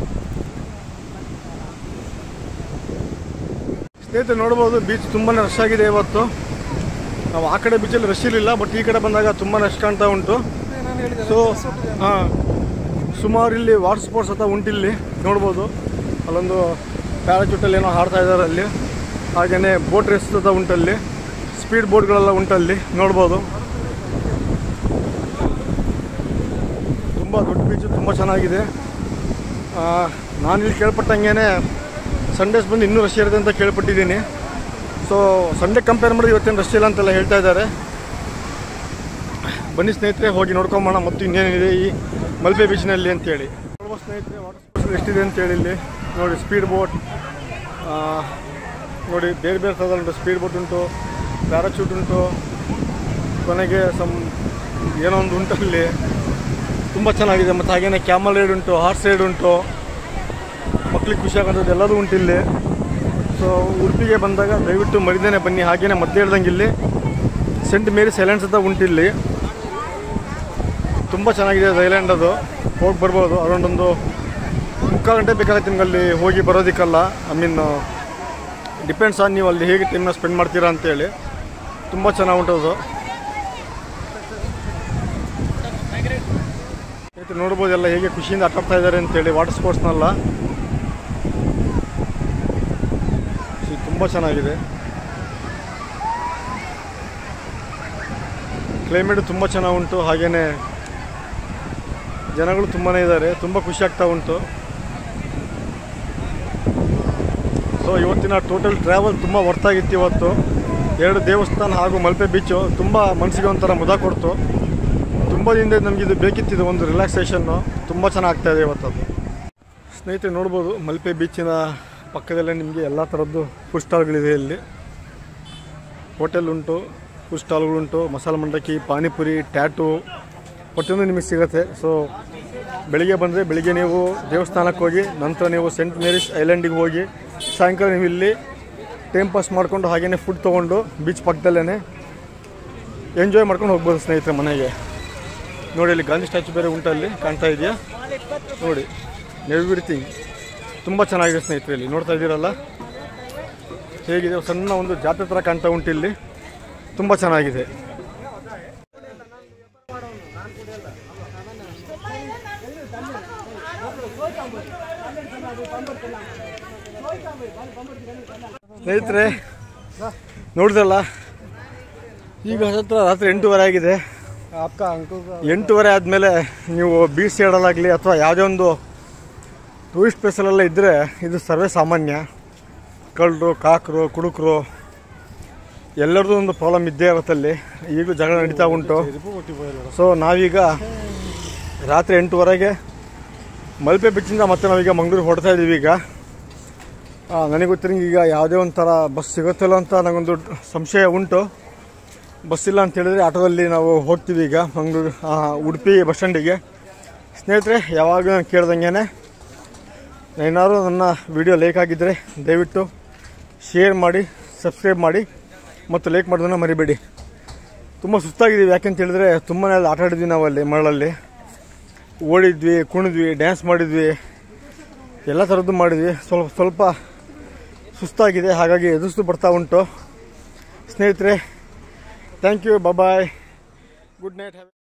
ಸ್ನೇಹಿತರೆ ನೋಡ್ಬೋದು ಬೀಚ್ ತುಂಬಾ ರಶ್ ಆಗಿದೆ ಇವತ್ತು ನಾವು ಆ ಕಡೆ ಬೀಚಲ್ಲಿ ರಶ್ ಇರಲಿಲ್ಲ ಬಟ್ ಈ ಕಡೆ ಬಂದಾಗ ತುಂಬ ರಶ್ ಕಾಣ್ತಾ ಉಂಟು ಅದೇ ನಾನು ಹೇಳಿದೆ ಸೊ ಬಸ್ ಹೊಟ್ಟಿದೆ ಅಂತ. ಹಾಂ ಸುಮಾರು ಇಲ್ಲಿ ವಾಟರ್ ಸ್ಪೋರ್ಟ್ಸ್ ಅಂತ ಉಂಟಿಲ್ಲಿ ನೋಡ್ಬೋದು ಅಲ್ಲೊಂದು ಪ್ಯಾರಾಚೂಟಲ್ಲಿ ಏನೋ ಹಾಡ್ತಾ ಇದ್ದಾರೆ ಅಲ್ಲಿ ಹಾಗೆಯೇ ಬೋಟ್ ರೇಸ್ ಅಂತ ಉಂಟಲ್ಲಿ ಸ್ಪೀಡ್ ಬೋಟ್ಗಳೆಲ್ಲ ಉಂಟಲ್ಲಿ ನೋಡ್ಬೋದು ತುಂಬ ದೊಡ್ಡ ಬೀಚು ತುಂಬ ಚೆನ್ನಾಗಿದೆ ಆ, ನಾನಿಲ್ಲಿ ಕೇಳ್ಪಟ್ಟಂಗೆ ಸಂಡೇಸ್ ಬಂದು ಇನ್ನೂ ರಶ್ ಇರುತ್ತೆ ಅಂತ ಕೇಳ್ಪಟ್ಟಿದ್ದೀನಿ ಸೊ ಸಂಡೇ ಕಂಪೇರ್ ಮಾಡಿದ್ರೆ ಇವತ್ತೇನು ರಶ್ ಇಲ್ಲ ಅಂತೆಲ್ಲ ಹೇಳ್ತಾ ಇದ್ದಾರೆ ಬನ್ನಿ ಸ್ನೇಹಿತರೆ ಹೋಗಿ ನೋಡ್ಕೊಂಬೋಣ ಮತ್ತು ಇನ್ನೇನಿದೆ ಈ ಮಲ್ಪೆ ಬೀಚ್ನಲ್ಲಿ ಅಂತೇಳಿ ನೋಡ್ಬೋದು ಸ್ನೇಹಿತರೆ ವಾಟರ್ ಸ್ಪೋರ್ಟ್ಸ್ ಎಷ್ಟಿದೆ ಅಂತೇಳಿ ಇಲ್ಲಿ ನೋಡಿ ಸ್ಪೀಡ್ ಬೋಟ್ ನೋಡಿ ಬೇರೆ ಬೇರೆ ಥರದ ಉಂಟು ಸ್ಪೀಡ್ ಬೋಟ್ ಉಂಟು ಪ್ಯಾರಾಚೂಟ್ ಉಂಟು ಕೊನೆಗೆ ಸಮ್ ಏನೋ ಒಂದು ಉಂಟು ಅಲ್ಲಿ ತುಂಬ ಚೆನ್ನಾಗಿದೆ ಮತ್ತು ಹಾಗೇನೆ ಕ್ಯಾಮಲ್ ರೈಡ್ ಉಂಟು ಹಾರ್ಸ್ ರೈಡ್ ಉಂಟು ಮಕ್ಳಿಗೆ ಖುಷಿ ಆಗೋಂಥದ್ದು ಎಲ್ಲದೂ ಉಂಟು ಇಲ್ಲಿ ಸೊ ಉಡುಪಿಗೆ ಬಂದಾಗ ದಯವಿಟ್ಟು ಮರಿದೇನೆ ಬನ್ನಿ ಹಾಗೇನೆ ಮತ್ತೆ ಹೇಳ್ದಂಗೆ ಇಲ್ಲಿ ಸೆಂಟ್ ಮೇರಿ ಸೈಲೆನ್ಸ್ ಅಂತ ಉಂಟಿಲ್ಲಿ ತುಂಬ ಚೆನ್ನಾಗಿದೆ ಅದು ಐಲ್ಯಾಂಡ್ ಅದು ಹೋಗಿ ಬರ್ಬೋದು ಅರೌಂಡ್ ಒಂದು ಮುಕ್ಕಾಲು ಗಂಟೆ ಬೇಕಾಗುತ್ತೆ ನಿಮ್ಗೆ ಅಲ್ಲಿ ಹೋಗಿ ಬರೋದಕ್ಕೆಲ್ಲ ಐ ಮೀನ್ ಡಿಪೆಂಡ್ಸ್ ಆನ್ ನೀವು ಅಲ್ಲಿ ಹೇಗೆ ಟೈಮ್ನ ಸ್ಪೆಂಡ್ ಮಾಡ್ತೀರಾ ಅಂತೇಳಿ ತುಂಬ ಚೆನ್ನಾಗಿ ಉಂಟದು ಸ್ನೇಹಿತರೆ ನೋಡ್ಬೋದು ಎಲ್ಲ ಹೇಗೆ ಖುಷಿಯಿಂದ ಆಟ ಆಡ್ತಾ ಇದ್ದಾರೆ ಅಂತೇಳಿ ವಾಟರ್ ಸ್ಪೋರ್ಟ್ಸ್ನೆಲ್ಲ ತುಂಬ ಚೆನ್ನಾಗಿದೆ ಕ್ಲೈಮೇಟ್ ತುಂಬ ಚೆನ್ನಾಗಿ ಉಂಟು ಹಾಗೆಯೇ ಜನಗಳು ತುಂಬಾ ಇದ್ದಾರೆ ತುಂಬ ಖುಷಿ ಆಗ್ತಾ ಉಂಟು ಸೊ ಇವತ್ತಿನ ಟೋಟಲ್ ಟ್ರಾವೆಲ್ ತುಂಬ ವರ್ತಾಗಿತ್ತು ಇವತ್ತು ಎರಡು ದೇವಸ್ಥಾನ ಹಾಗೂ ಮಲ್ಪೆ ಬೀಚು ತುಂಬ ಮನಸ್ಸಿಗೆ ಒಂಥರ ಮುದ ಕೊಡ್ತು ತುಂಬ ದಿನದಿಂದ ನಮಗೆ ಇದು ಬೇಕಿತ್ತಿದ್ದು ಒಂದು ರಿಲ್ಯಾಕ್ಸೇಷನ್ನು ತುಂಬ ಚೆನ್ನಾಗ್ತಾ ಇದೆ ಇವತ್ತು ಅದು ಸ್ನೇಹಿತರೆ ನೋಡ್ಬೋದು ಮಲ್ಪೆ ಬೀಚಿನ ಪಕ್ಕದಲ್ಲೇ ನಿಮಗೆ ಎಲ್ಲ ಥರದ್ದು ಫುಡ್ ಸ್ಟಾಲ್ಗಳಿದೆ ಇಲ್ಲಿ ಹೋಟೆಲ್ ಉಂಟು ಫುಡ್ ಸ್ಟಾಲ್ಗಳುಂಟು ಮಸಾಲೆ ಮಂಡಕ್ಕಿ ಪಾನಿಪುರಿ ಟ್ಯಾಟು ಪ್ರತಿಯೊಂದು ನಿಮಗೆ ಸಿಗುತ್ತೆ ಸೊ ಬೆಳಿಗ್ಗೆ ಬಂದರೆ ಬೆಳಿಗ್ಗೆ ನೀವು ದೇವಸ್ಥಾನಕ್ಕೆ ಹೋಗಿ ನಂತರ ನೀವು ಸೆಂಟ್ ಮೇರಿಸ್ ಐಲ್ಯಾಂಡಿಗೆ ಹೋಗಿ ಸಾಯಂಕಾಲ ನೀವು ಇಲ್ಲಿ ಟೈಮ್ ಪಾಸ್ ಮಾಡಿಕೊಂಡು ಹಾಗೆಯೇ ಫುಡ್ ತೊಗೊಂಡು ಬೀಚ್ ಪಕ್ಕದಲ್ಲೇ ಎಂಜಾಯ್ ಮಾಡ್ಕೊಂಡು ಹೋಗ್ಬೋದು ಸ್ನೇಹಿತರೆ ಮನೆಗೆ ನೋಡಿ ಇಲ್ಲಿ ಗಾಂಧಿ ಸ್ಟ್ಯಾಚು ಬೇರೆ ಉಂಟಲ್ಲಿ ಕಾಣ್ತಾ ಇದೆಯಾ ನೋಡಿ ಎವ್ರಿಥಿಂಗ್ ತುಂಬ ಚೆನ್ನಾಗಿದೆ ಸ್ನೇಹಿತರೆ ಇಲ್ಲಿ ನೋಡ್ತಾ ಇದ್ದೀರಲ್ಲ ಹೇಗಿದೆ ಸಣ್ಣ ಒಂದು ಜಾತ್ರೆ ಥರ ಕಾಣ್ತಾ ಉಂಟು ಇಲ್ಲಿ ತುಂಬ ಚೆನ್ನಾಗಿದೆ ಸ್ನೇಹಿತರೆ ನೋಡಿದ್ರಲ್ಲ ಈಗ ಹತ್ರ ರಾತ್ರಿ ಎಂಟೂವರೆ ಆಗಿದೆ ಅಕ್ಕ ಅಂಕಲ್ ಎಂಟೂವರೆ ಆದಮೇಲೆ ನೀವು ಬೀಚ್ ಸೈಡಲ್ಲಾಗಲಿ ಅಥವಾ ಯಾವುದೇ ಒಂದು ಟೂರಿಸ್ಟ್ ಪ್ಲೇಸಲ್ಲೆಲ್ಲ ಇದ್ದರೆ ಇದು ಸರ್ವೇ ಸಾಮಾನ್ಯ ಕಳ್ಳರು ಕಾಕರು ಕುಡುಕರು ಎಲ್ಲರದ್ದು ಒಂದು ಪ್ರಾಬ್ಲಮ್ ಇದ್ದೇ ಇರುತ್ತಲ್ಲಿ ಈಗಲೂ ಜಗಳ ನಡೀತಾ ಉಂಟು ಸೊ ನಾವೀಗ ರಾತ್ರಿ ಎಂಟುವರೆಗೆ ಮಲ್ಪೆ ಬೀಚಿಂದ ಮತ್ತೆ ನಾವೀಗ ಮಂಗಳೂರು ಹೊಡ್ತಾ ಇದ್ದೀವಿ ಈಗ ಆ, ನನಗೆ ಗೊತ್ತಿರಂಗೆ ಈಗ ಯಾವುದೇ ಒಂಥರ ಬಸ್ ಸಿಗುತ್ತಿಲ್ಲ ಅಂತ ನನಗೊಂದು ಸಂಶಯ ಉಂಟು ಬಸ್ ಇಲ್ಲ ಅಂತ ಹೇಳಿದ್ರೆ ಆಟೋದಲ್ಲಿ ನಾವು ಹೋಗ್ತೀವಿ ಈಗ ಮಂಗಳೂರು ಆ, ಉಡುಪಿ ಬಸ್ ಸ್ಟ್ಯಾಂಡಿಗೆ ಸ್ನೇಹಿತರೆ ಯಾವಾಗ ನಾನು ಕೇಳ್ದಂಗೆ ಏನಾದ್ರು ನನ್ನ ವಿಡಿಯೋ ಲೈಕ್ ಆಗಿದ್ದರೆ ದಯವಿಟ್ಟು ಶೇರ್ ಮಾಡಿ ಸಬ್ಸ್ಕ್ರೈಬ್ ಮಾಡಿ ಮತ್ತು ಲೈಕ್ ಮಾಡೋದನ್ನು ಮರಿಬೇಡಿ ತುಂಬ ಸುಸ್ತಾಗಿದ್ದೀವಿ ಯಾಕೆಂತ ಹೇಳಿದ್ರೆ ತುಂಬಾ ಆಟ ಆಡಿದ್ವಿ ನಾವು ಅಲ್ಲಿ ಮರಳಲ್ಲಿ ಓಡಿದ್ವಿ ಕುಣಿದ್ವಿ ಡ್ಯಾನ್ಸ್ ಮಾಡಿದ್ವಿ ಎಲ್ಲ ಥರದ್ದು ಮಾಡಿದ್ವಿ ಸ್ವಲ್ಪ ಸ್ವಲ್ಪ ಸುಸ್ತಾಗಿದೆ ಹಾಗಾಗಿ ಎದುರಿಸ್ತು ಬರ್ತಾ ಉಂಟು ಸ್ನೇಹಿತರೆ thank you bye good night